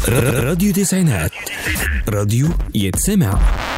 راديو تسعينات راديو يتسمع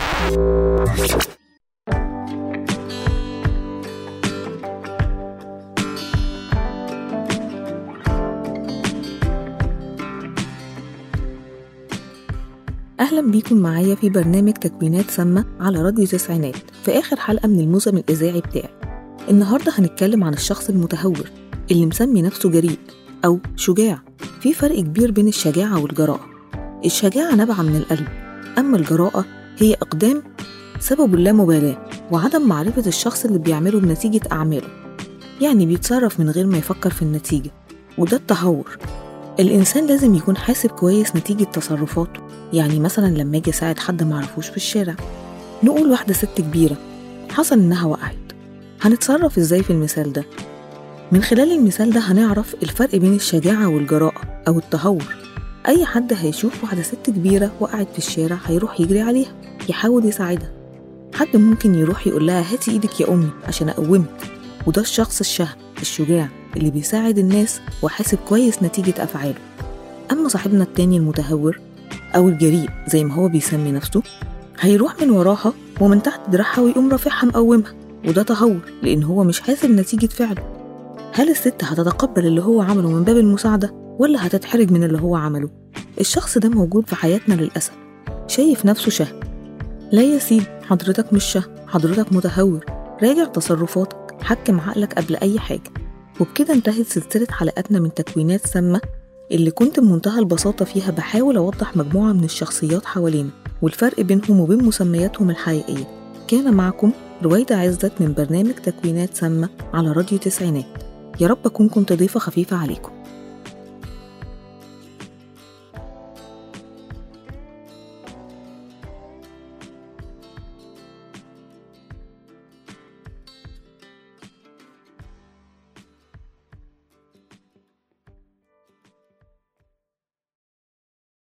أهلا بيكم معايا في برنامج تكوينات سامة على راديو تسعينات في آخر حلقة من الموسم الإذاعي بتاعي النهاردة هنتكلم عن الشخص المتهور اللي مسمي نفسه جريء أو شجاع في فرق كبير بين الشجاعة والجراءة الشجاعة نابعة من القلب أما الجراءة هي إقدام سبب اللامبالاة وعدم معرفة الشخص اللي بيعمله بنتيجة أعماله يعني بيتصرف من غير ما يفكر في النتيجة وده التهور الإنسان لازم يكون حاسب كويس نتيجة تصرفاته يعني مثلا لما أجي أساعد حد معرفوش في الشارع نقول واحدة ست كبيرة حصل إنها وقعت هنتصرف إزاي في المثال ده؟ من خلال المثال ده هنعرف الفرق بين الشجاعة والجراءة أو التهور أي حد هيشوف واحدة ست كبيرة وقعت في الشارع هيروح يجري عليها يحاول يساعدها حد ممكن يروح يقول لها هاتي إيدك يا أمي عشان أقومك وده الشخص الشهم الشجاع اللي بيساعد الناس وحاسب كويس نتيجة أفعاله أما صاحبنا التاني المتهور أو الجريء زي ما هو بيسمي نفسه هيروح من وراها ومن تحت دراعها ويقوم رافعها مقومها وده تهور لأن هو مش حاسب نتيجة فعله هل الست هتتقبل اللي هو عمله من باب المساعدة ولا هتتحرج من اللي هو عمله؟ الشخص ده موجود في حياتنا للأسف شايف نفسه شهم لا يا سيدي حضرتك مش شهم حضرتك متهور راجع تصرفاتك حكم عقلك قبل أي حاجة وبكده انتهت سلسلة حلقاتنا من تكوينات سامة اللي كنت بمنتهى البساطة فيها بحاول أوضح مجموعة من الشخصيات حوالينا والفرق بينهم وبين مسمياتهم الحقيقية كان معكم رويدة عزت من برنامج تكوينات سامة على راديو تسعينات يا رب أكون كنت ضيفة خفيفة عليكم